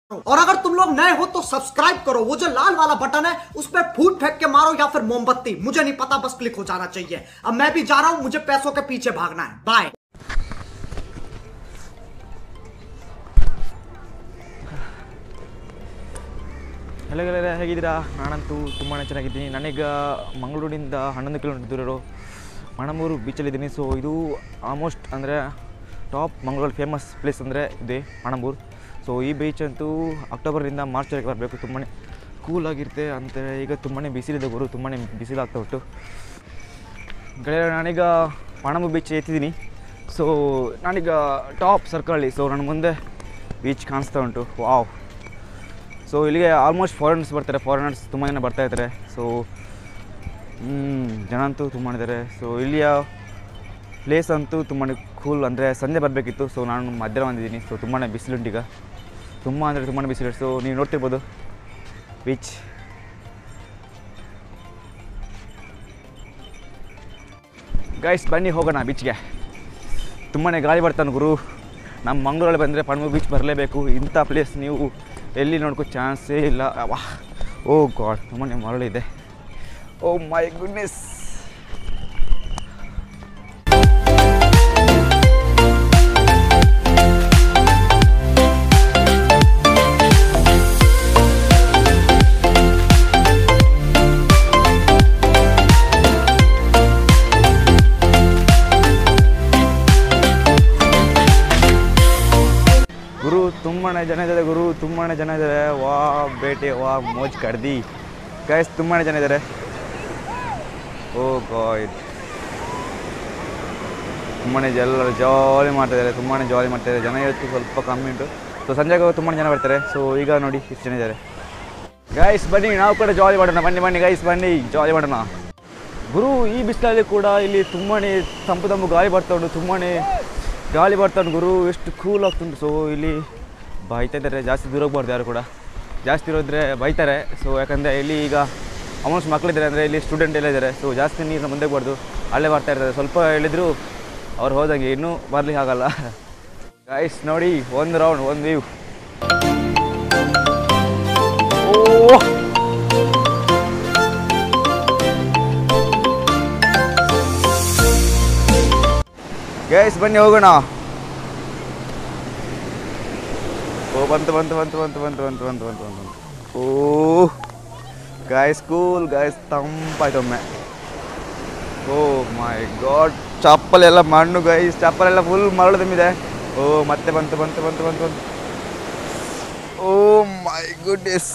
और अगर तुम लोग नए हो तो सब्सक्राइब करो वो जो लाल वाला बटन है उस पर फूट फेंक के मारो या फिर मोमबत्ती मुझे नहीं पता बस क्लिक हो जाना चाहिए अब मैं भी जा रहा हूं मुझे पैसों के पीछे भागना है बाय ಎಲ್ಲ ಗೆಳೆಯರೆ ಹೇಗಿದ್ದೀರಾ ನಾನಂತೂ ತುಂಬಾ ಚೆನ್ನಾಗಿದ್ದೀನಿ ನನಗೆ ಮಂಗಳೂರಿನಿಂದ ಹನ್ನೊಂದು ಕಿಲೋಮೀಟರ್ ದೂರ ಇರೋ ಮಣಮೂರು ಬೀಚಲ್ಲಿದ್ದೀನಿ ಸೊ ಇದು ಆಲ್ಮೋಸ್ಟ್ ಅಂದರೆ ಟಾಪ್ ಮಂಗಳೂರು ಫೇಮಸ್ ಪ್ಲೇಸ್ ಅಂದರೆ ಇದೆ ಮಣಮೂರು ಸೊ ಈ ಬೀಚ್ ಅಂತೂ ಅಕ್ಟೋಬರ್ನಿಂದ ಮಾರ್ಚ್ವರೆಗೆ ಬರಬೇಕು ತುಂಬಾ ಕೂಲಾಗಿರುತ್ತೆ ಅಂತ ಈಗ ತುಂಬಾ ಬಿಸಿಲಿದೆ ಗುರು ತುಂಬಾ ಬಿಸಿಲಾಗ್ತಾ ಉಂಟು ಗೆಳೆಯರೆ ನಾನೀಗ ಪಣಂಬು ಬೀಚ್ ಎತ್ತಿದ್ದೀನಿ ಸೊ ನಾನೀಗ ಟಾಪ್ ಸರ್ಕಲಲ್ಲಿ ಸೊ ನನ್ನ ಮುಂದೆ ಬೀಚ್ ಕಾಣಿಸ್ತಾ ಉಂಟು ವಾವ್ ಸೊ ಇಲ್ಲಿಗೆ ಆಲ್ಮೋಸ್ಟ್ ಫಾರಿನರ್ಸ್ ಬರ್ತಾರೆ ಫಾರಿನರ್ಸ್ ತುಂಬ ಜನ ಬರ್ತಾ ಇರ್ತಾರೆ ಸೊ ಜನ ಅಂತೂ ತುಂಬಾ ಇದ್ದಾರೆ ಸೊ ಇಲ್ಲಿಯ ಪ್ಲೇಸ್ ಅಂತೂ ತುಂಬಾ ಕೂಲ್ ಅಂದರೆ ಸಂಜೆ ಬರಬೇಕಿತ್ತು ಸೊ ನಾನು ಮಧ್ಯಾಹ್ನ ಬಂದಿದ್ದೀನಿ ಸೊ ತುಂಬಾ ಬಿಸಿಲುಂಟು ಈಗ ತುಂಬ ಅಂದರೆ ತುಂಬಾ ಬಿಸಿಲು ಸೊ ನೀವು ನೋಡ್ತಿರ್ಬೋದು ಬೀಚ್ ಗೈಸ್ ಬನ್ನಿ ಹೋಗೋಣ ಬೀಚ್ಗೆ ತುಂಬಾ ಗಾಳಿ ಬರ್ತಾನೆ ಗುರು ನಮ್ಮ ಮಂಗಳೂರಲ್ಲಿ ಬಂದರೆ ಪಣಮು ಬೀಚ್ ಬರಲೇಬೇಕು ಇಂಥ ಪ್ಲೇಸ್ ನೀವು ಎಲ್ಲಿ ನೋಡ್ಕೋ ಚಾನ್ಸೇ ಇಲ್ಲ ವಾ ಓ ಗಾಡ್ ತುಂಬಾ ಮರಳಿದೆ ಓ ಮೈ ಗುಡ್ನೆಸ್ ಗುರು ತುಂಬಾ ಜನ ಇದ್ದಾರೆ ಗುರು ತುಂಬಾ ಜನ ಇದ್ದಾರೆ ವಾ ಬೇಟೆ ವಾ ಮೋಜ್ ಕಡ್ದಿ ಗೈಸ್ ತುಂಬಾ ಜನ ಇದ್ದಾರೆ ಓ ಗಾಯ್ಡ್ ತುಂಬಾ ಎಲ್ಲರೂ ಜಾಲಿ ಮಾಡ್ತಾಯಿದ್ದಾರೆ ತುಂಬಾ ಜಾಲಿ ಮಾಡ್ತಾಯಿದ್ದಾರೆ ಜನ ಇವತ್ತು ಸ್ವಲ್ಪ ಕಮ್ಮಿ ಉಂಟು ಸೊ ಸಂಜೆಗೆ ತುಂಬಾ ಜನ ಬರ್ತಾರೆ ಸೊ ಈಗ ನೋಡಿ ಇಷ್ಟು ಜನ ಇದ್ದಾರೆ ಗೈಸ್ ಬನ್ನಿ ನಾವು ಕೂಡ ಜಾಲಿ ಮಾಡೋಣ ಬನ್ನಿ ಬನ್ನಿ ಗೈಸ್ ಬನ್ನಿ ಜಾಲಿ ಮಾಡೋಣ ಗುರು ಈ ಬಿಸಿಲಲ್ಲಿ ಕೂಡ ಇಲ್ಲಿ ತುಂಬಾ ತಂಪು ತಂಪು ಗಾಳಿ ಬರ್ತಾ ಉಂಟು ತುಂಬಾ ಗಾಳಿ ಬರ್ತಾ ಉಂಟು ಗುರು ಎಷ್ಟು ಕೂಲ್ ಆಗ್ತುಂಟು ಸೊ ಇಲ್ಲಿ ಬೈತಾ ಇದ್ದಾರೆ ಜಾಸ್ತಿ ದೂರ ಹೋಗ್ಬಾರ್ದು ಯಾರು ಕೂಡ ಜಾಸ್ತಿ ಇರೋದ್ರೆ ಬೈತಾರೆ ಸೊ ಯಾಕಂದರೆ ಇಲ್ಲಿ ಈಗ ಆಲ್ಮೋಸ್ಟ್ ಮಕ್ಕಳಿದ್ದಾರೆ ಅಂದರೆ ಇಲ್ಲಿ ಸ್ಟೂಡೆಂಟ್ ಎಲ್ಲ ಇದ್ದಾರೆ ಸೊ ಜಾಸ್ತಿ ನೀರನ್ನ ಮುಂದೆ ಬಾರ್ದು ಅಲ್ಲೇ ಬರ್ತಾ ಇರ್ತಾರೆ ಸ್ವಲ್ಪ ಹೇಳಿದ್ರು ಅವ್ರು ಹೋದಂಗೆ ಇನ್ನೂ ಬರ್ಲಿಕ್ಕೆ ಆಗಲ್ಲ ಗೈಸ್ ನೋಡಿ ಒಂದು ರೌಂಡ್ ಒಂದು ವ್ಯೂ ಓ ಗೈಸ್ ಬನ್ನಿ ಹೋಗೋಣ ಓ ಬಂತು ಬಂತು ಬಂತು ಬಂತು ಬಂತು ಬಂತು ಬಂತು ಬಂತು ಬಂತು ಬಂತು ಓ ಗಾಯ್ಸ್ ಕೂಲ್ ಗಾಯ್ಸ್ ತಂಪಾಯ್ತು ಒಮ್ಮೆ ಓ ಮೈ ಗಾಡ್ ಚಪ್ಪಲೆಲ್ಲ ಮಣ್ಣು ಗೈಸ್ ಚಪ್ಪಲೆಲ್ಲ ಫುಲ್ ಮರಳು ತುಂಬಿದೆ ಓ ಮತ್ತೆ ಬಂತು ಬಂತು ಬಂತು ಬಂತು ಬಂತು ಓ ಮೈ ಗುಡ್ನೆಸ್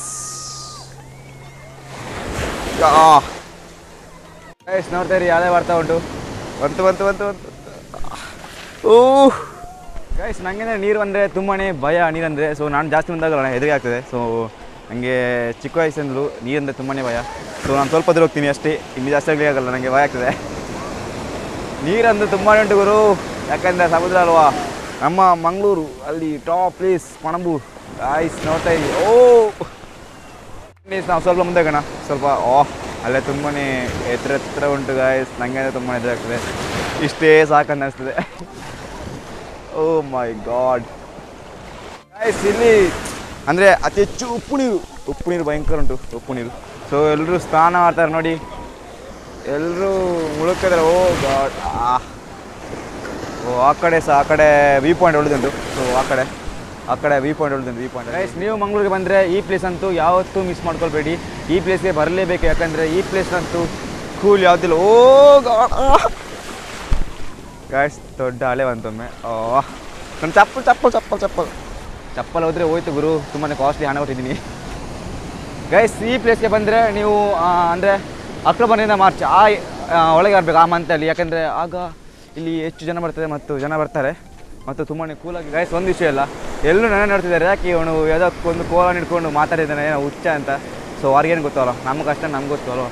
ಗೈಸ್ ನೋಡ್ತಾ ಇರಿ ಯಾವ್ದೇ ಬರ್ತಾ ಉಂಟು ಬಂತು ಬಂತು ಬಂತು ಬಂತು ಓ ಗೈಸ್ ನನಗೆ ನೀರು ಅಂದರೆ ತುಂಬಾ ಭಯ ನೀರಂದರೆ ಸೊ ನಾನು ಜಾಸ್ತಿ ಮುಂದಾಗಲ್ಲ ಹೆದರಿಕೆ ಆಗ್ತದೆ ಸೊ ನನಗೆ ಚಿಕ್ಕ ವಯಸ್ಸಿಂದಲೂ ನೀರಂದರೆ ತುಂಬಾ ಭಯ ಸೊ ನಾನು ಸ್ವಲ್ಪ ದೂರ ಹೋಗ್ತೀನಿ ಅಷ್ಟೇ ಇನ್ನು ಜಾಸ್ತಿ ಆಗಲಿ ಆಗಲ್ಲ ನನಗೆ ಭಯ ಆಗ್ತದೆ ನೀರಂದ್ರೆ ತುಂಬಾ ಉಂಟು ಗುರು ಯಾಕಂದರೆ ಸಮುದ್ರ ಅಲ್ವಾ ನಮ್ಮ ಮಂಗಳೂರು ಅಲ್ಲಿ ಟಾಪ್ ಪ್ಲೇಸ್ ಪಣಂಬು ಗಾಯ್ಸ್ ನೋಡ್ತಾ ಇದ್ದೀವಿ ಓ ಪ್ಲೀಸ್ ನಾವು ಸ್ವಲ್ಪ ಮುಂದೆ ಹೋಗೋಣ ಸ್ವಲ್ಪ ಓ ಅಲ್ಲೇ ತುಂಬಾ ಎತ್ತರ ಎತ್ತರ ಉಂಟು ಗಾಯ್ಸ್ ನನಗೆ ತುಂಬಾ ಎದುರಾಗ್ತದೆ ಇಷ್ಟೇ ಸಾಕಂತ ಅನಿಸ್ತದೆ ಓ ಮೈ ಗಾಡ್ ಗಾಯ್ಸ್ ಇಲ್ಲಿ ಅಂದರೆ ಅತಿ ಹೆಚ್ಚು ಉಪ್ಪು ನೀರು ಉಪ್ಪು ನೀರು ಭಯಂಕರ ಉಂಟು ಉಪ್ಪು ನೀರು ಸೊ ಎಲ್ಲರೂ ಸ್ನಾನ ಮಾಡ್ತಾರೆ ನೋಡಿ ಎಲ್ಲರೂ ಮುಳುಗ್ತಿದ್ದಾರೆ ಓ ಗಾಡ್ ಆ ಓ ಆ ಕಡೆ ಸಹ ಆ ಕಡೆ ವ್ಯೂ ಪಾಯಿಂಟ್ ಒಳ್ಳೆದುಂಟು ಸೊ ಆ ಕಡೆ ಆ ಕಡೆ ವ್ಯೂ ಪಾಯಿಂಟ್ ಒಳ್ಳೆದುಂಟು ವ್ಯೂ ಪಾಯಿಂಟ್ ಗೈಸ್ ನೀವು ಮಂಗಳೂರಿಗೆ ಬಂದರೆ ಈ ಪ್ಲೇಸ್ ಅಂತೂ ಯಾವತ್ತೂ ಮಿಸ್ ಮಾಡ್ಕೊಳ್ಬೇಡಿ ಈ ಪ್ಲೇಸ್ಗೆ ಬರಲೇಬೇಕು ಯಾಕಂದರೆ ಈ ಪ್ಲೇಸ್ನಂತೂ ಕೂಲ್ ಯಾವುದಿಲ್ಲ ಓ ಗಾಡ್ ಗಾಯ್ಸ್ ದೊಡ್ಡ ಅಲೆ ಬಂತೊಮ್ಮೆ ಓ ನನ್ನ ಚಪ್ಪಲ್ ಚಪ್ಪಲ್ ಚಪ್ಪಲ್ ಚಪ್ಪಲ್ ಚಪ್ಪಲ್ ಹೋದರೆ ಹೋಯ್ತು ಗುರು ತುಂಬಾ ಕಾಸ್ಟ್ಲಿ ಹಣ ಕೊಟ್ಟಿದ್ದೀನಿ ಗೈಸ್ ಈ ಪ್ಲೇಸ್ಗೆ ಬಂದರೆ ನೀವು ಅಂದರೆ ಅಕ್ಟೋಬರ್ನಿಂದ ಮಾರ್ಚ್ ಆ ಆ, ಒಳಗೆ ಬರಬೇಕು ಆ ಮಂತಲ್ಲಿ ಯಾಕಂದರೆ ಆಗ ಇಲ್ಲಿ ಹೆಚ್ಚು ಜನ ಬರ್ತದೆ ಮತ್ತು ಜನ ಬರ್ತಾರೆ ಮತ್ತು ತುಂಬಾ ಕೂಲಾಗಿ ಗೈಸ್ ಒಂದು ವಿಷಯ ಅಲ್ಲ ಎಲ್ಲರೂ ನನ್ನ ನೋಡ್ತಿದ್ದಾರೆ ಯಾಕೆ ಇವನು ಯಾವುದಕ್ಕೊಂದು ಕೋಲ ಹಿಡ್ಕೊಂಡು ಮಾತಾಡಿದ್ದಾನೆ ಏನೋ ಹುಚ್ಚ ಅಂತ ಸೊ ಅವ್ರಿಗೇನು ಗೊತ್ತಲ್ಲ ನಮ್ಗೆ ಕಷ್ಟ ನಮ್ಗೆ ಗೊತ್ತು ಅಲ್ವ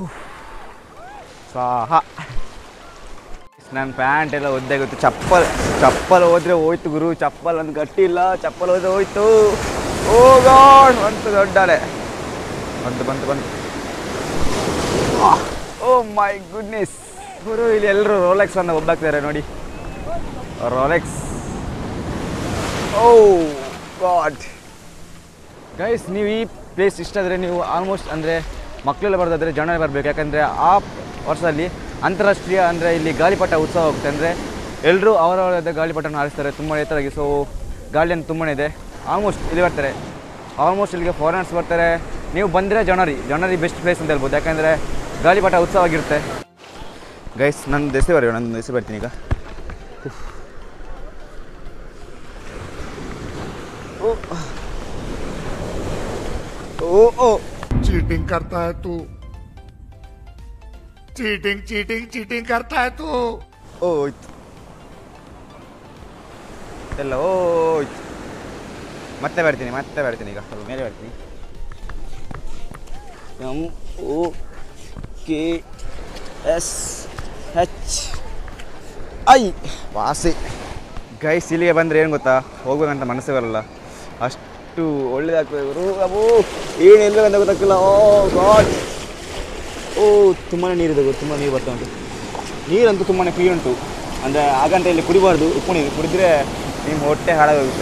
ಸಾಹ ನನ್ನ ಪ್ಯಾಂಟ್ ಎಲ್ಲ ಒದ್ದೆ ಗೊತ್ತು ಚಪ್ಪಲ್ ಚಪ್ಪಲ್ ಹೋದ್ರೆ ಹೋಯ್ತು ಗುರು ಚಪ್ಪಲ್ ಒಂದು ಗಟ್ಟಿ ಇಲ್ಲ ಚಪ್ಪಲ್ ಹೋದ್ರೆ ಹೋಯ್ತು ಓ ಗಾಡ್ ಬಂತು ದೊಡ್ಡ ಅಲೆ ಬಂತು ಬಂತು ಬಂತು ಓ ಮೈ ಗುಡ್ನೆಸ್ ಗುರು ಇಲ್ಲಿ ಎಲ್ಲರೂ ರೋಲೆಕ್ಸ್ ಅನ್ನ ಒಬ್ಬಾಕ್ತಾರೆ ನೋಡಿ ರೋಲೆಕ್ಸ್ ಓ ಗಾಡ್ ಗೈಸ್ ನೀವು ಈ ಪ್ಲೇಸ್ ಇಷ್ಟ ಆದರೆ ನೀವು ಆಲ್ಮೋಸ್ಟ್ ಅಂದರೆ ಮಕ್ಕಳೆಲ್ಲ ಬರೋದಾದರೆ ಜನರೇ ಬರಬೇಕು ಯಾಕಂದರೆ ಆ ವರ್ಷದಲ್ಲಿ ಅಂತಾರಾಷ್ಟ್ರೀಯ ಅಂದರೆ ಇಲ್ಲಿ ಗಾಳಿಪಟ ಉತ್ಸವ ಹೋಗುತ್ತೆ ಅಂದರೆ ಎಲ್ಲರೂ ಅವರವರಾದ ಗಾಳಿಪಟನ ಹಾರಿಸ್ತಾರೆ ತುಂಬ ಎತ್ತರಾಗಿ ಸೊ ಗಾಳಿಯನ್ನು ತುಂಬಾ ಇದೆ ಆಲ್ಮೋಸ್ಟ್ ಇಲ್ಲಿ ಬರ್ತಾರೆ ಆಲ್ಮೋಸ್ಟ್ ಇಲ್ಲಿಗೆ ಫಾರಿನರ್ಸ್ ಬರ್ತಾರೆ ನೀವು ಬಂದರೆ ಜನರಿ ಜನರಿ ಬೆಸ್ಟ್ ಪ್ಲೇಸ್ ಅಂತ ಹೇಳ್ಬೋದು ಯಾಕಂದರೆ ಗಾಳಿಪಟ ಉತ್ಸವ ಆಗಿರುತ್ತೆ ಗೈಸ್ ನನ್ನ ದೆಸೆ ಬರೆಯೋಣ ನನ್ನ ದೆಸೆ ಬರ್ತೀನಿ ಈಗ ಓ ಓ चीटिंग करता है तू चीटिंग चीटिंग चीटिंग करता है तू ಹೋಯ್ತು ಎಲ್ಲ ಹೋಯ್ತು ಮತ್ತೆ ಬರ್ತೀನಿ ಮತ್ತೆ ಬರ್ತೀನಿ ಈಗ ಸ್ವಲ್ಪ ಮೇಲೆ ಬರ್ತೀನಿ M O K S H I ವಾಸಿ ಗೈಸ್ ಇಲ್ಲಿಗೆ ಬಂದರೆ ಏನು ಗೊತ್ತಾ ಹೋಗ್ಬೇಕಂತ ಮನಸ್ಸೇ ಬರಲ್ಲ ಅಷ್ಟು ಒಳ್ಳೇದಾಗ್ತದೆ ಗುರು ಅಬ್ಬೋ ಏನು ಎಲ್ಲಿ ಅಂತ ಗೊತ್ತಾಗ್ತಿಲ್ಲ ಓ ಗಾಡ್ ಓ ತುಂಬಾ ನೀರಿದೆ ಗುರು ತುಂಬ ನೀರು ಬರ್ತಾ ಉಂಟು ನೀರಂತೂ ತುಂಬಾ ಕ್ಲೀನ್ ಉಂಟು ಅಂದರೆ ಹಾಗಂತ ಇಲ್ಲಿ ಕುಡಿಬಾರ್ದು ಉಪ್ಪು ನೀರು ಕುಡಿದ್ರೆ ನಿಮ್ಮ ಹೊಟ್ಟೆ ಹಾಳಾಗೋಗುತ್ತೆ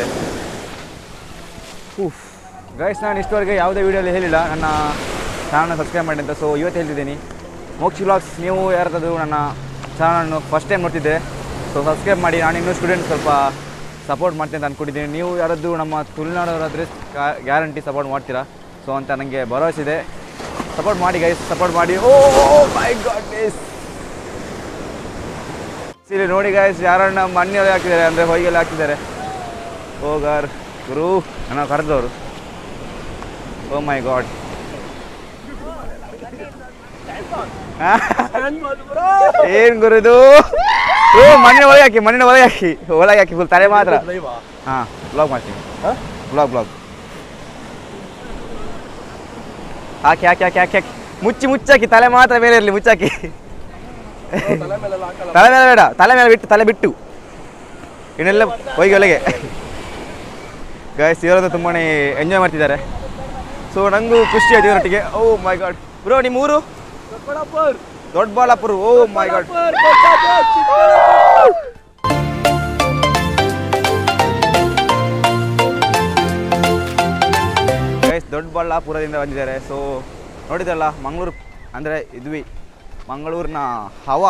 ಉಫ್ ಗೈಸ್ ನಾನು ಇಷ್ಟವರೆಗೆ ಯಾವುದೇ ವೀಡಿಯೋಲಿ ಹೇಳಿಲ್ಲ ನನ್ನ ಚಾನಲ್ನ ಸಬ್ಸ್ಕ್ರೈಬ್ ಮಾಡಿ ಅಂತ ಸೊ ಇವತ್ತು ಹೇಳ್ತಿದ್ದೀನಿ ಮೋಕ್ಷಿ ವ್ಲಾಗ್ಸ್ ನೀವು ಯಾರಾದರೂ ನನ್ನ ಚಾನಲ್ನು ಫಸ್ಟ್ ಟೈಮ್ ನೋಡ್ತಿದ್ದೆ ಸೊ ಸಬ್ಸ್ಕ್ರೈಬ್ ಮಾಡಿ ನಾನು ಇನ್ನೂ ಸ್ಟೂಡೆಂಟ್ ಸ್ವಲ್ಪ ಸಪೋರ್ಟ್ ಮಾಡ್ತೀನಿ ಅಂತ ಅಂದ್ಕೊಂಡಿದ್ದೀನಿ ನೀವು ಯಾರಾದರೂ ನಮ್ಮ ತುಳುನಾಡವರಾದರೆ ಗ್ಯಾರಂಟಿ ಸಪೋರ್ಟ್ ಮಾಡ್ತೀರಾ ಸೊ ಅಂತ ನನಗೆ ಭರವಸೆ ಇದೆ ಸಪೋರ್ಟ್ ಮಾಡಿ ಗೈಸ್ ಸಪೋರ್ಟ್ ಮಾಡಿ ಓ ಮೈ ಗಾಡ್ ಡೇಸ್ ಇಲ್ಲಿ ನೋಡಿ ಗಾಯ್ಸ್ ಯಾರನ್ನ ಮಣ್ಣೆಲ್ಲ ಹಾಕಿದ್ದಾರೆ ಅಂದರೆ ಹೊಯ್ಗೆಲ್ಲ ಹಾಕಿದ್ದಾರೆ ಹೋಗಾರ್ ಗುರು ನನ್ನ ಕರೆದವರು ಓ ಮೈ ಗಾಡ್ ಏನ್ ಗುರು ಇದು ಓ ಮಣ್ಣಿನ ಒಳಗೆ ಹಾಕಿ ಮಣ್ಣಿನ ಒಳಗೆ ಹಾಕಿ ಒಳಗೆ ಹಾಕಿ ಫುಲ್ ತಲೆ ಮಾತ್ರ ಹಾಂ ಬ್ಲಾಗ್ ಮಾಡ್ತೀನಿ ಬ್ಲಾಗ್ ಬ್ಲಾಗ್ ಹಾಕಿ ಹಾಕಿ ಹಾಕಿ ಹಾಕಿ ಹಾಕಿ ಮುಚ್ಚಿ ಮುಚ್ಚಾಕಿ ತಲೆ ಮಾತ್ರ ಮೇಲೆ ಇರಲಿ ಮುಚ್ಚಾಕಿ ತಲೆ ಮೇಲೆ ಬೇಡ ತಲೆ ಮೇಲೆ ಬಿಟ್ಟು ತಲೆ ಬಿಟ್ಟು ಇನ್ನೆಲ್ಲ ಹೋಗಿ ಒಳಗೆ ಗಾಯ್ಸ್ ಇವರಂತೂ ತುಂಬಾ ಎಂಜಾಯ್ ಮಾಡ್ತಿದ್ದಾರೆ ಸೊ ನನಗೂ ಖುಷಿ ಆಯ್ತು ಇವರೊಟ್ಟಿಗೆ ಓ ಮೈ ಗಾಡ್ ಬ್ರೋ ನಿಮ್ಮ ಊರು Doddaballapura oh my god guys ದೊಡ್ಡಬಳ್ಳಾಪುರದಿಂದ ಬಂದಿದ್ದಾರೆ ಸೊ ನೋಡಿದ್ರಲ್ಲ ಮಂಗಳೂರು ಅಂದರೆ ಇದ್ವಿ ಮಂಗಳೂರಿನ ಹವಾ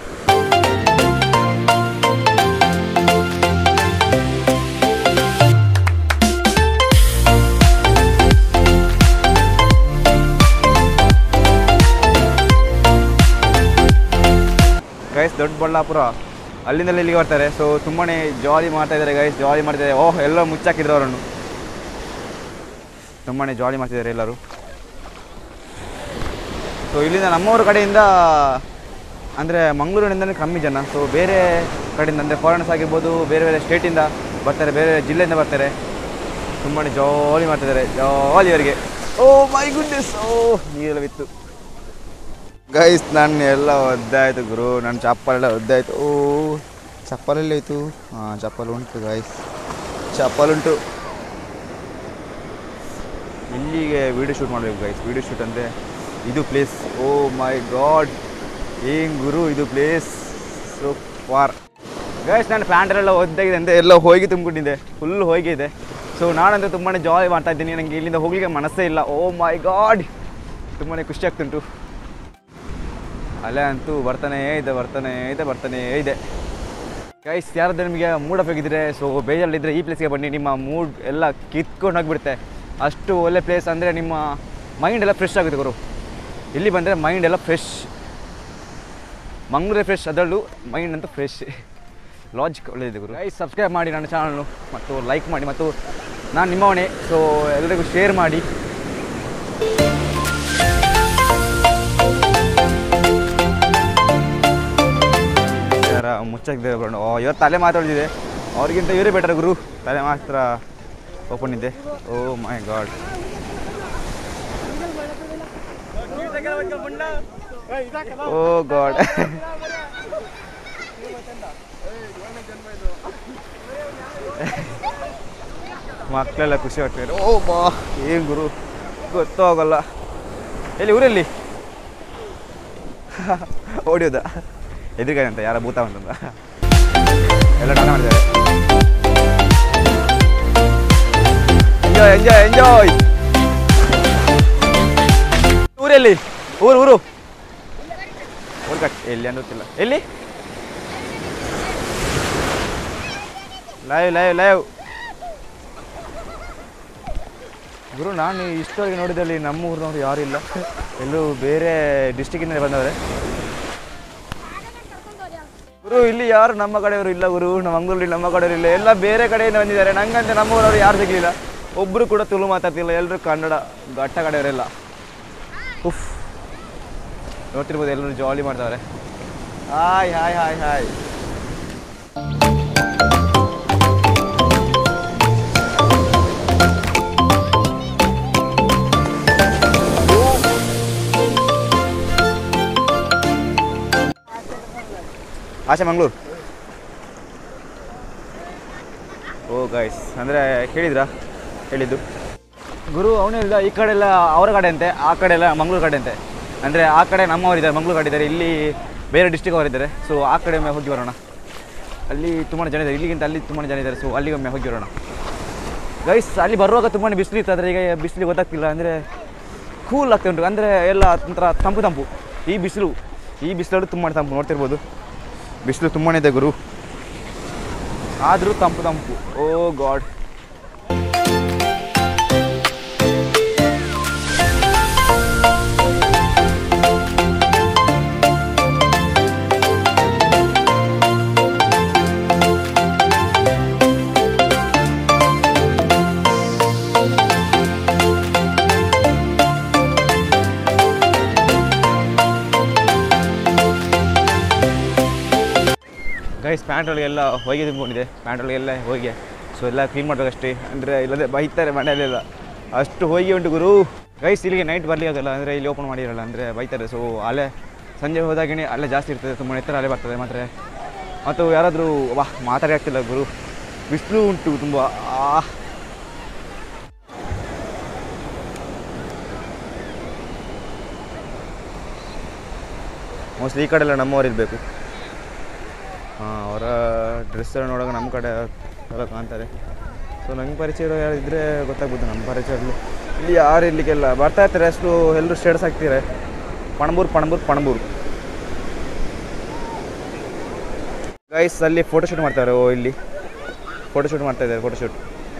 ಗೈಸ್ ದೊಡ್ಡಬಳ್ಳಾಪುರ ಅಲ್ಲಿಂದ ಇಲ್ಲಿಗೆ ಬರ್ತಾರೆ ಸೊ ತುಂಬಾ ಜಾಲಿ ಮಾಡ್ತಾ ಇದ್ದಾರೆ ಗೈಸ್ ಜಾಲಿ ಮಾಡ್ತಿದ್ದಾರೆ ಓಹ್ ಎಲ್ಲ ಮುಚ್ಚಾಕಿದ್ರು ಅವರನ್ನು ತುಂಬಾ ಜಾಲಿ ಮಾಡ್ತಿದ್ದಾರೆ ಎಲ್ಲರೂ ಸೊ ಇಲ್ಲಿಂದ ನಮ್ಮೂರ ಕಡೆಯಿಂದ ಅಂದರೆ ಮಂಗಳೂರಿನಿಂದಲೇ ಕಮ್ಮಿ ಜನ ಸೊ ಬೇರೆ ಕಡೆಯಿಂದ ಅಂದರೆ ಫಾರಿನರ್ಸ್ ಆಗಿರ್ಬೋದು ಬೇರೆ ಬೇರೆ ಸ್ಟೇಟಿಂದ ಬರ್ತಾರೆ ಬೇರೆ ಜಿಲ್ಲೆಯಿಂದ ಬರ್ತಾರೆ ತುಂಬಾ ಜಾಲಿ ಮಾಡ್ತಿದ್ದಾರೆ ಜಾಲಿ ಅವರಿಗೆ ಓ ಮೈ ಗುಡ್ನೆಸ್ ಓ ನೀರೆಲ್ಲ ಬಿತ್ತು ಗೈಸ್ ನಾನು ಎಲ್ಲ ಒದ್ದಾಯ್ತು ಗುರು ನನ್ನ ಚಪ್ಪಲೆಲ್ಲ ಒದ್ದಾಯ್ತು ಓ ಚಪ್ಪಲೆಲ್ಲ ಆಯಿತು ಹಾಂ ಚಪ್ಪಲ್ ಉಂಟು ಗೈಸ್ ಚಪ್ಪಲ್ ಉಂಟು ಇಲ್ಲಿಗೆ ವೀಡಿಯೋ ಶೂಟ್ ಮಾಡಬೇಕು ಗೈಸ್ ವೀಡಿಯೋ ಶೂಟ್ ಅಂದರೆ ಇದು ಪ್ಲೇಸ್ ಓ ಮೈ ಗಾಡ್ ಏನು ಗುರು ಇದು ಪ್ಲೇಸ್ ಸೊ ಫಾರ್ ಗೈಸ್ ನಾನು ಪ್ಯಾಂಟರೆಲ್ಲ ಒದ್ದಾಗಿದೆ ಅಂತ ಎಲ್ಲ ಹೋಗಿ ತುಂಬಿಕೊಂಡಿದ್ದೆ ಫುಲ್ ಹೋಗಿದೆ ಸೊ ನಾನಂತೂ ತುಂಬಾ ಜಾಲಿ ಮಾಡ್ತಾ ಇದ್ದೀನಿ ನನಗೆ ಇಲ್ಲಿಂದ ಹೋಗ್ಲಿಕ್ಕೆ ಮನಸ್ಸೇ ಇಲ್ಲ ಓ ಮೈ ಗಾಡ್ ತುಂಬಾ ಖುಷಿ ಆಗ್ತುಂಟು ಅಲೆ ಅಂತೂ ಬರ್ತಾನೇ ಇದೆ ಬರ್ತಾನೇ ಇದೆ ಬರ್ತಾನೇ ಇದೆ ಗೈಸ್ ಯಾರಾದ್ರೂ ನಿಮಗೆ ಮೂಡ್ ಆಫ್ ಆಗಿದ್ರೆ ಸೊ ಬೇಜಾರಲ್ಲಿದ್ದರೆ ಈ ಪ್ಲೇಸ್ಗೆ ಬನ್ನಿ ನಿಮ್ಮ ಮೂಡ್ ಎಲ್ಲ ಕಿತ್ಕೊಂಡು ಹೋಗ್ಬಿಡುತ್ತೆ ಅಷ್ಟು ಒಳ್ಳೆ ಪ್ಲೇಸ್ ಅಂದರೆ ನಿಮ್ಮ ಮೈಂಡ್ ಎಲ್ಲ ಫ್ರೆಶ್ ಆಗುತ್ತೆ ಗುರು ಇಲ್ಲಿ ಬಂದರೆ ಮೈಂಡ್ ಎಲ್ಲ ಫ್ರೆಶ್ ಮಂಗಳೂರೇ ಫ್ರೆಶ್ ಅದರಲ್ಲೂ ಮೈಂಡ್ ಅಂತ ಫ್ರೆಶ್ ಲಾಜಿಕ್ ಒಳ್ಳೆಯದಿದೆ ಗುರು ಗೈಸ್ ಸಬ್ಸ್ಕ್ರೈಬ್ ಮಾಡಿ ನನ್ನ ಚಾನಲ್ನು ಮತ್ತು ಲೈಕ್ ಮಾಡಿ ಮತ್ತು ನಾನು ನಿಮ್ಮವನೇ ಸೊ ಎಲ್ಲರಿಗೂ ಶೇರ್ ಮಾಡಿ ಯಾರ ಮುಚ್ಚಾಕಿದೆ ಬರೋಣ ಓ ಇವತ್ತು ತಲೆ ಮಾತಾಡಿದೆ ಅವ್ರಿಗಿಂತ ಇವರೇ ಬೆಟರ್ ಗುರು ತಲೆ ಮಾತ್ರ ಓಪನ್ ಇದೆ ಓ ಮೈ ಗಾಡ್ ಓ ಗಾಡ್ ಮಕ್ಕಳೆಲ್ಲ ಖುಷಿ ಆಗ್ತಿದ್ದಾರೆ ಓ ಬಾ ಏನು ಗುರು ಗೊತ್ತೂ ಆಗಲ್ಲ ಎಲ್ಲಿ ಊರಲ್ಲಿ ಓಡಿಯೋದ ಎದುರುಗಡೆ ಅಂತ ಯಾರ ಭೂತ ಅಂತಂದ ಎಲ್ಲ ಡಾನ ಮಾಡಿದ್ದಾರೆ ಎಂಜಾಯ್ ಎಂಜಾಯ್ ಎಂಜಾಯ್ ಊರೆಲ್ಲಿ ಊರು ಊರು ಊರು ಕಟ್ ಎಲ್ಲಿ ಅಂತ ಗೊತ್ತಿಲ್ಲ ಎಲ್ಲಿ ಲೈವ್ ಲೈವ್ ಲೈವ್ ಗುರು ನಾನು ಇಷ್ಟವರೆಗೆ ನೋಡಿದಲ್ಲಿ ನಮ್ಮ ಊರಿನವ್ರು ಯಾರು ಇಲ್ಲ ಎಲ್ಲರೂ ಬೇರೆ ಡಿಸ್ಟಿಕ್ಕಿಂದ ಬಂದವರೆ ಗುರು ಇಲ್ಲಿ ಯಾರು ನಮ್ಮ ಕಡೆಯವರು ಇಲ್ಲ ಗುರು ನಮ್ಮ ಮಂಗಳೂರಲ್ಲಿ ನಮ್ಮ ಕಡೆಯವರು ಇಲ್ಲ ಎಲ್ಲ ಬೇರೆ ಕಡೆಯಿಂದ ಬಂದಿದ್ದಾರೆ ನಂಗಂತೆ ನಮ್ಮ ಊರವರು ಯಾರು ಸಿಗಲಿಲ್ಲ ಒಬ್ಬರು ಕೂಡ ತುಳು ಮಾತಾಡ್ತಿಲ್ಲ ಎಲ್ಲರೂ ಕನ್ನಡ ಘಟ್ಟ ಕಡೆಯವರೆಲ್ಲ ಉಫ್ ನೋಡ್ತಿರ್ಬೋದು ಎಲ್ಲರೂ ಜಾಲಿ ಮಾಡ್ತಾವ್ರೆ ಹಾಯ್ ಹಾಯ್ ಹಾಯ್ ಹಾಯ್ ಆಶೆ ಮಂಗಳೂರು ಓ ಗೈಸ್ ಅಂದರೆ ಕೇಳಿದ್ರಾ ಹೇಳಿದ್ದು ಗುರು ಅವನೇ ಇಲ್ಲ ಈ ಕಡೆ ಎಲ್ಲ ಅವರ ಕಡೆ ಅಂತೆ ಆ ಕಡೆ ಎಲ್ಲ ಮಂಗಳೂರು ಕಡೆ ಅಂತೆ ಅಂದರೆ ಆ ಕಡೆ ನಮ್ಮವರಿದ್ದಾರೆ ಮಂಗಳೂರು ಕಡೆ ಇದ್ದಾರೆ ಇಲ್ಲಿ ಬೇರೆ ಡಿಸ್ಟಿಕ್ ಅವರಿದ್ದಾರೆ ಸೊ ಆ ಕಡೆ ಒಮ್ಮೆ ಹೋಗಿ ಬರೋಣ ಅಲ್ಲಿ ತುಂಬಾ ಜನ ಇದ್ದಾರೆ ಇಲ್ಲಿಗಿಂತ ಅಲ್ಲಿ ತುಂಬಾ ಜನ ಇದ್ದಾರೆ ಸೊ ಅಲ್ಲಿಗೆ ಒಮ್ಮೆ ಹೋಗಿ ಬರೋಣ ಗೈಸ್ ಅಲ್ಲಿ ಬರುವಾಗ ತುಂಬಾ ಬಿಸಿಲು ಇತ್ತು ಆದರೆ ಈಗ ಬಿಸಿಲು ಗೊತ್ತಾಗ್ತಿಲ್ಲ ಅಂದರೆ ಕೂಲ್ ಆಗ್ತಾ ಉಂಟು ಅಂದರೆ ಎಲ್ಲ ಒಂಥರ ತಂಪು ತಂಪು ಈ ಬಿಸಿಲು ಈ ಬಿಸಿಲು ತುಂಬಾ ತಂಪು ನೋಡ್ತಿರ್ಬೋದು ಬಿಸಿಲು ತುಂಬಾ ಇದೆ ಗುರು ಆದರೂ ತಂಪು ತಂಪು ಓ ಗಾಡ್ ಗೈಸ್ ಪ್ಯಾಂಟ್ಗಳಿಗೆಲ್ಲ ಹೊಯ್ಗೆ ತುಂಬಿಕೊಂಡಿದೆ ಪ್ಯಾಂಟ್ಗಳಿಗೆಲ್ಲ ಹೊಯ್ಗೆ ಸೊ ಎಲ್ಲ ಕ್ಲೀನ್ ಮಾಡಬೇಕಷ್ಟೇ ಅಂದರೆ ಇಲ್ಲದೆ ಬೈತಾರೆ ಮನೆಯಲ್ಲೆಲ್ಲ ಅಷ್ಟು ಹೊಯ್ಗೆ ಉಂಟು ಗುರು ಗೈಸ್ ಇಲ್ಲಿಗೆ ನೈಟ್ ಬರಲಿ ಆಗಲ್ಲ ಅಂದರೆ ಇಲ್ಲಿ ಓಪನ್ ಮಾಡಿರಲ್ಲ ಅಂದರೆ ಬೈತಾರೆ ಸೊ ಅಲ್ಲೇ ಸಂಜೆ ಹೋದಾಗೇ ಅಲ್ಲೇ ಜಾಸ್ತಿ ಇರ್ತದೆ ತುಂಬ ಎತ್ತರ ಅಲ್ಲೇ ಬರ್ತದೆ ಮಾತ್ರ ಮತ್ತು ಯಾರಾದರೂ ವಾ ಮಾತಾಡಿ ಆಗ್ತಿಲ್ಲ ಗುರು ಬಿಸಿಲು ಉಂಟು ತುಂಬ ಆ ಮೋಸ್ಟ್ಲಿ ಈ ಕಡೆ ಎಲ್ಲ ನಮ್ಮವ್ರು ಇರಬೇಕು ಹಾಂ ಅವರ ಡ್ರೆಸ್ ಎಲ್ಲ ನೋಡುವಾಗ ನಮ್ಮ ಕಡೆ ಎಲ್ಲ ಕಾಣ್ತಾರೆ ಸೊ ನಂಗೆ ಪರಿಚಯ ಇರೋ ಯಾರು ಇದ್ದರೆ ಗೊತ್ತಾಗ್ಬೋದು ನಮ್ಮ ಪರಿಚಯದಲ್ಲಿ ಇಲ್ಲಿ ಯಾರು ಇಲ್ಲಿಗೆಲ್ಲ ಬರ್ತಾ ಇರ್ತಾರೆ ಅಷ್ಟು ಎಲ್ಲರೂ ಸ್ಟೇಟಸ್ ಹಾಕ್ತಾರೆ ಪಣಬೂರು ಪಣಬೂರು ಪಣಬೂರು ಗೈಸ್ ಅಲ್ಲಿ ಫೋಟೋಶೂಟ್ ಮಾಡ್ತಾರೆ ಓ ಇಲ್ಲಿ ಫೋಟೋಶೂಟ್ ಮಾಡ್ತಾ ಇದ್ದಾರೆ ಫೋಟೋಶೂಟ್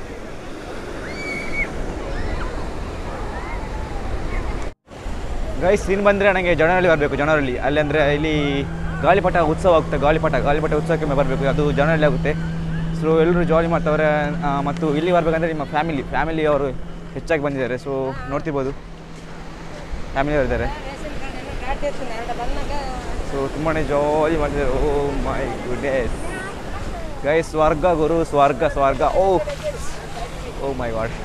ಗೈಸ್ ಇನ್ನು ಬಂದರೆ ನನಗೆ ಜನವರಲ್ಲಿ ಬರಬೇಕು ಜನವರಲ್ಲಿ ಅಲ್ಲಿ ಅಂದರೆ ಇಲ್ಲಿ ಗಾಳಿಪಟ ಉತ್ಸವ ಆಗುತ್ತೆ ಗಾಳಿಪಟ ಗಾಳಿಪಟ ಉತ್ಸವಕ್ಕೆ ಬರಬೇಕು ಅದು ಜನವರಲ್ಲಿ ಆಗುತ್ತೆ ಸೊ ಎಲ್ಲರೂ ಜಾಲಿ ಮಾಡ್ತವ್ರೆ ಆ, ಮತ್ತು ಇಲ್ಲಿ ಬರಬೇಕಂದ್ರೆ ನಿಮ್ಮ ಫ್ಯಾಮಿಲಿ ಫ್ಯಾಮಿಲಿ ಅವರು ಹೆಚ್ಚಾಗಿ ಬಂದಿದ್ದಾರೆ ಸೊ ನೋಡ್ತಿರ್ಬೋದು ಫ್ಯಾಮಿಲಿ ಅವರು ಇದ್ದಾರೆ ಸೊ ತುಂಬಾ ಜಾಲಿ ಮಾಡ್ತಿದ್ದಾರೆ ಓ ಮೈ ಗುಡ್ನೆಸ್ ಗೈಸ್ ಸ್ವರ್ಗ ಗುರು ಸ್ವರ್ಗ ಸ್ವರ್ಗ oh oh my god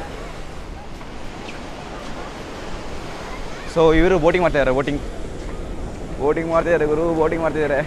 so ಇವರು ಬೋಟಿಂಗ್ ಮಾಡ್ತಿದ್ದಾರೆ ಬೋಟಿಂಗ್ ಬೋಟಿಂಗ್ ಮಾಡ್ತಿದ್ದಾರೆ ಗುರು ಬೋಟಿಂಗ್ ಮಾಡ್ತಿದ್ದಾರೆ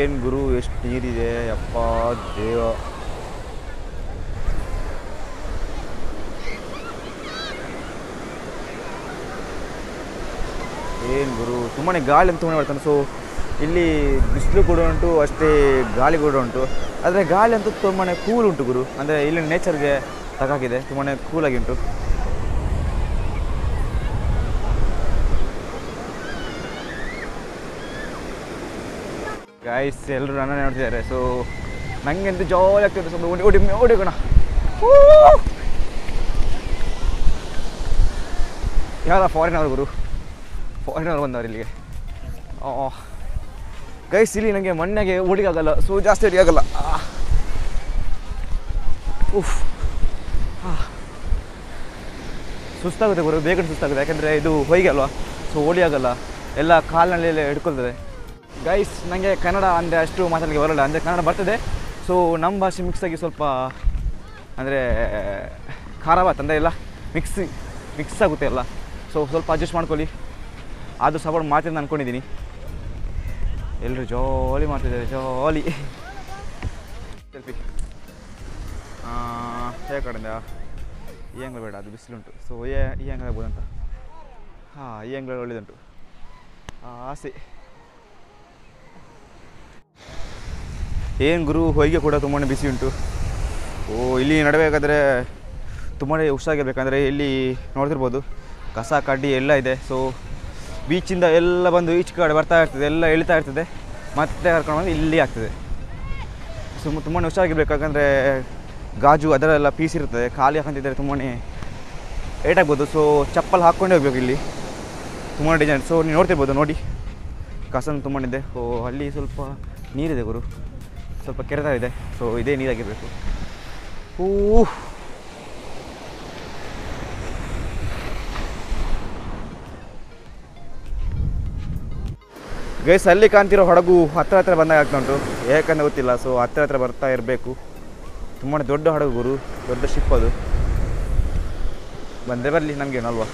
ಏನು ಗುರು ಎಷ್ಟು ನೀರಿದೆ ಅಪ್ಪ ದೇವ ಏನು ಗುರು ತುಂಬಾ ಗಾಳಿ ಅಂತ ತುಂಬಾ ಬರ್ತಾನೆ ಸೊ ಇಲ್ಲಿ ಬಿಸಿಲು ಕೂಡ ಉಂಟು ಅಷ್ಟೇ ಗಾಳಿ ಕೂಡ ಉಂಟು ಆದರೆ ಗಾಳಿ ಅಂತೂ ತುಂಬಾ ಕೂಲ್ ಉಂಟು ಗುರು ಅಂದರೆ ಇಲ್ಲಿ ನೇಚರ್ಗೆ ತಗಾಕಿದೆ ತುಂಬಾ ಕೂಲಾಗಿ ಉಂಟು ಗಾಯ್ಸ್ ಎಲ್ಲರೂ ನನ್ನ ನೋಡ್ತಿದ್ದಾರೆ ಸೊ ನನಗೆ ಅಂತೂ ಜಾಲಿ ಆಗ್ತಿದೆ ಸ್ವಲ್ಪ ಓಡಿ ಓಡಿ ಓಡಿ ಕಣ ಯಾರ ಫಾರಿನವ್ರು ಗುರು ಫಾರಿನವ್ರು ಬಂದವ್ರು ಇಲ್ಲಿಗೆ ಗೈಸ್ ಇಲ್ಲಿ ನನಗೆ ಮಣ್ಣಾಗೆ ಓಡಿಗಾಗಲ್ಲ ಸೊ ಜಾಸ್ತಿ ಅಡಿಯಾಗಲ್ಲ ಉಫ್ ಆ. ಸುಸ್ತಾಗುತ್ತೆ ಗುರು ಬೇಗ ಸುಸ್ತಾಗುತ್ತೆ ಯಾಕಂದರೆ ಇದು ಹೊಯ್ಗೆ ಅಲ್ವಾ ಸೊ ಓಡಿ ಆಗಲ್ಲ ಎಲ್ಲ ಕಾಲಿನಲ್ಲೆಲ್ಲ ಹಿಡ್ಕೊಳ್ತದೆ ಗೈಸ್ ನನಗೆ ಕನ್ನಡ ಅಂದರೆ ಅಷ್ಟು ಮಾತಾಡಲಿಕ್ಕೆ ಬರಲ್ಲ ಅಂದರೆ ಕನ್ನಡ ಬರ್ತದೆ ಸೊ ನಮ್ಮ ಭಾಷೆ ಮಿಕ್ಸ್ ಆಗಿ ಸ್ವಲ್ಪ ಅಂದರೆ ಖಾರ ಭಾತ್ ಅಂದರೆ ಎಲ್ಲ ಮಿಕ್ಸ್ ಮಿಕ್ಸ್ ಆಗುತ್ತೆ ಎಲ್ಲ ಸೊ ಸ್ವಲ್ಪ ಅಡ್ಜಸ್ಟ್ ಮಾಡ್ಕೊಳ್ಳಿ ಆದರೂ ಸಪೋರ್ಟ್ ಮಾಡ್ತೀನಿ ಅಂತ ಅಂದ್ಕೊಂಡಿದ್ದೀನಿ ಎಲ್ಲರೂ ಜಾಲಿ ಮಾಡ್ತಿದ್ದಾರೆ ಜಾಲಿ ಸೆಲ್ಫಿ ಹೇಗೆ ಕಡೆಯಿಂದ ಈ ಅಂಗ್ಲ ಬೇಡ ಅದು ಬಿಸಿಲುಂಟು ಸೊ ಏ ಈ ಅಂಗ್ಲ ಆಗ್ಬೋದಂತ ಹಾಂ ಈ ಅಂಗ್ಲ ಒಳ್ಳೆಯದುಂಟು ಆಸೆ ಏನು ಗುರು ಹೊಯ್ಗೆ ಕೂಡ ತುಂಬಾ ಬಿಸಿ ಉಂಟು ಓ ಇಲ್ಲಿ ನಡಬೇಕಾದ್ರೆ ತುಂಬಾ ಹುಷಾರಾಗಿರ್ಬೇಕಂದ್ರೆ ಇಲ್ಲಿ ನೋಡ್ತಿರ್ಬೋದು ಕಸ ಕಡ್ಡಿ ಎಲ್ಲ ಇದೆ ಸೊ ಬೀಚಿಂದ ಎಲ್ಲ ಬಂದು ಈಚೆ ಕಡೆ ಬರ್ತಾ ಇರ್ತದೆ ಎಲ್ಲ ಎಳಿತಾ ಇರ್ತದೆ ಮತ್ತೆ ಕರ್ಕೊಂಡು ಬಂದು ಇಲ್ಲಿ ಆಗ್ತದೆ ಸುಮ್ಮ ತುಂಬಾ ಹುಷಾರಾಗಿರ್ಬೇಕಾಗಂದ್ರೆ ಗಾಜು ಅದರೆಲ್ಲ ಪೀಸ್ ಇರ್ತದೆ ಖಾಲಿ ಹಾಕೊಂತಿದ್ದರೆ ತುಂಬಾ ಏಟಾಗ್ಬೋದು ಸೊ ಚಪ್ಪಲ್ ಹಾಕ್ಕೊಂಡೇ ಹೋಗ್ಬೇಕು ಇಲ್ಲಿ ತುಂಬಾ ಡಿಸೈನ್ ಸೊ ನೀವು ನೋಡ್ತಿರ್ಬೋದು ನೋಡಿ ಕಸನ ತುಂಬಾ ಇದೆ ಸೊ ಅಲ್ಲಿ ಸ್ವಲ್ಪ ನೀರಿದೆ ಗುರು ಸ್ವಲ್ಪ ಕೆರೆತ ಇದೆ ಸೊ ಇದೇ ನೀರಾಗಿರಬೇಕು ಹೂ ಗೈಸ್ ಅಲ್ಲಿ ಕಾಣ್ತಿರೋ ಹಡಗು ಹತ್ರ ಹತ್ರ ಬಂದಾಗ ಆಗ್ತಾ ಉಂಟು ಯಾಕಂದ್ರೆ ಗೊತ್ತಿಲ್ಲ ಸೊ ಹತ್ರ ಹತ್ರ ಬರ್ತಾ ಇರಬೇಕು ತುಂಬಾ ದೊಡ್ಡ ಹಡಗು ಗುರು ದೊಡ್ಡ ಶಿಪ್ ಅದು ಬಂದರೆ ಬರಲಿ ನಮಗೇನಲ್ವಾ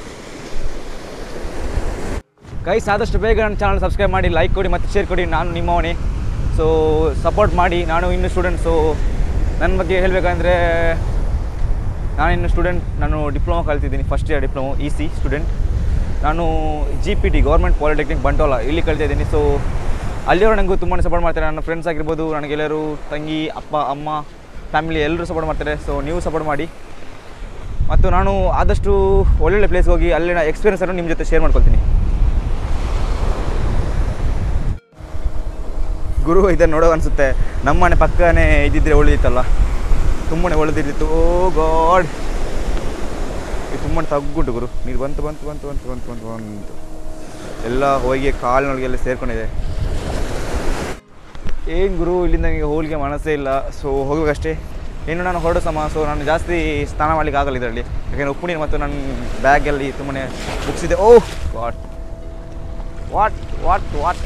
ಗೈಸ್ ಆದಷ್ಟು ಬೇಗ ನನ್ನ ಚಾನಲ್ ಸಬ್ಸ್ಕ್ರೈಬ್ ಮಾಡಿ ಲೈಕ್ ಕೊಡಿ ಮತ್ತು ಶೇರ್ ಕೊಡಿ ನಾನು ನಿಮ್ಮವನೇ ಸೊ ಸಪೋರ್ಟ್ ಮಾಡಿ ನಾನು ಇನ್ನು ಸ್ಟೂಡೆಂಟ್ ಸೊ ನನ್ನ ಬಗ್ಗೆ ಹೇಳಬೇಕಂದ್ರೆ ನಾನು ಇನ್ನು ಸ್ಟೂಡೆಂಟ್ ನಾನು ಡಿಪ್ಲೊಮಾ ಕಲ್ತಿದ್ದೀನಿ first year diploma E C student ನಾನು G P T government polytechnic Bantwal ಇಲ್ಲಿ ಕಲಿತಾ ಇದ್ದೀನಿ ಸೊ ಅಲ್ಲಿಯವರು ನನಗೂ ತುಂಬಾ ಸಪೋರ್ಟ್ ಮಾಡ್ತಾರೆ ನನ್ನ ಫ್ರೆಂಡ್ಸ್ ಆಗಿರ್ಬೋದು ನನಗೆಲ್ಲರೂ ತಂಗಿ ಅಪ್ಪ ಅಮ್ಮ ಫ್ಯಾಮಿಲಿ ಎಲ್ಲರೂ ಸಪೋರ್ಟ್ ಮಾಡ್ತಾರೆ ಸೊ ನೀವು ಸಪೋರ್ಟ್ ಮಾಡಿ ಮತ್ತು ನಾನು ಆದಷ್ಟು ಒಳ್ಳೊಳ್ಳೆ ಪ್ಲೇಸ್ಗೆ ಹೋಗಿ ಅಲ್ಲಿನ ಎಕ್ಸ್ಪೀರಿಯನ್ಸನ್ನು ನಿಮ್ಮ ಜೊತೆ ಶೇರ್ ಮಾಡ್ಕೊಳ್ತೀನಿ ಗುರು ಇದನ್ನು ನೋಡೋ ಅನಿಸುತ್ತೆ ನಮ್ಮನೆ ಪಕ್ಕನೇ ಇದ್ದಿದ್ರೆ ಒಳ್ಳೆದಿತ್ತಲ್ಲ ತುಂಬನೇ ಒಳ್ಳೆದಿರ್ತಿತ್ತು ಓ ಗಾಡ್ ಇದು ತುಂಬ ತಗ್ಗುಂಟು ಗುರು ನೀರು ಬಂತು ಬಂತು ಬಂತು ಬಂತು ಬಂತು ಬಂತು ಬಂತು ಎಲ್ಲ ಹೋಗಿ ಕಾಲಿನೊಳಗೆಲ್ಲ ಸೇರ್ಕೊಂಡಿದೆ ಏನು ಗುರು ಇಲ್ಲಿಂದ ನನಗೆ ಹೋಲಿಗೆ ಮನಸ್ಸೇ ಇಲ್ಲ ಸೊ ಹೋಗ್ಬೇಕಷ್ಟೇ ಇನ್ನು ನಾನು ಹೊರಡೋ ಸಮ ಸೊ ನಾನು ಜಾಸ್ತಿ ಸ್ನಾನ ಮಾಡ್ಲಿಕ್ಕೆ ಆಗಲ್ಲ ಇದರಲ್ಲಿ ಯಾಕೆಂದರೆ ಉಪ್ಪು ನೀರು ಮತ್ತು ನನ್ನ ಬ್ಯಾಗಲ್ಲಿ ತುಂಬನೇ ಬುಕ್ಸ್ ಇದೆ oh what what what what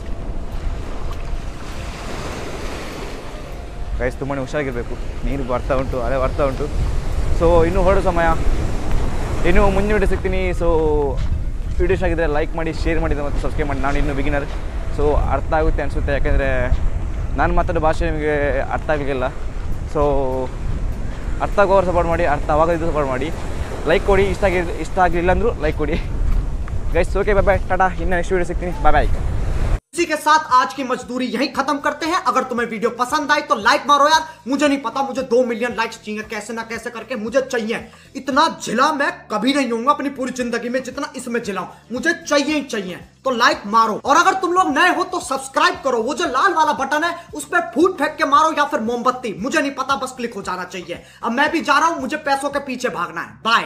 guys ತುಂಬಾ ಹುಷಾರಾಗಿರಬೇಕು ನೀರು ಬರ್ತಾ ಉಂಟು ಅಲೆ ಬರ್ತಾ ಉಂಟು ಸೊ ಇನ್ನೂ ಹೊರಡೋ ಸಮಯ ಇನ್ನೂ ಮುಂದಿನ ವಿಡಿಯೋ ಸಿಗ್ತೀನಿ ಸೊ ವಿಡಿಯೋಸ್ ಆಗಿದ್ದರೆ ಲೈಕ್ ಮಾಡಿ ಶೇರ್ ಮಾಡಿ ಮತ್ತು ಸಬ್ಸ್ಕ್ರೈಬ್ ಮಾಡಿ ನಾನು ಇನ್ನೂ ಬಿಗಿನರ್ ಸೊ ಅರ್ಥ ಆಗುತ್ತೆ ಅನಿಸುತ್ತೆ ಯಾಕೆಂದರೆ ನಾನು ಮಾತಾಡೋ ಭಾಷೆ ನಿಮಗೆ ಅರ್ಥ ಆಗಲಿಕ್ಕಿಲ್ಲ ಸೊ ಅರ್ಥ ಆಗೋರು ಸಪೋರ್ಟ್ ಮಾಡಿ ಅರ್ಥ ಆಗೋದು ಸಪೋರ್ಟ್ ಮಾಡಿ ಲೈಕ್ ಕೊಡಿ ಇಷ್ಟ ಆಗಿ ಇಷ್ಟ ಆಗಲಿಲ್ಲ ಅಂದರೂ ಲೈಕ್ ಕೊಡಿ guys okay bye bye tata ಇನ್ನು ನೆಕ್ಸ್ಟ್ ವಿಡಿಯೋ ಸಿಗ್ತೀನಿ ಬಾಯ್ ಬಾಯ್ इसी के साथ आज की मजदूरी यहीं खत्म करते हैं अगर तुम्हें वीडियो पसंद आई तो लाइक मारो यार मुझे नहीं पता मुझे दो मिलियन लाइक्स चाहिए कैसे ना कैसे करके मुझे चाहिए इतना जिला मैं कभी नहीं होऊंगा अपनी पूरी जिंदगी में जितना इसमें जिलाऊं मुझे चाहिए ही चाहिए तो लाइक मारो और अगर तुम लोग नए हो तो सब्सक्राइब करो वो जो लाल वाला बटन है उस पर फूट फेंक के मारो या फिर मोमबत्ती मुझे नहीं पता बस क्लिक हो जाना चाहिए अब मैं भी जा रहा हूं मुझे पैसों के पीछे भागना है बाय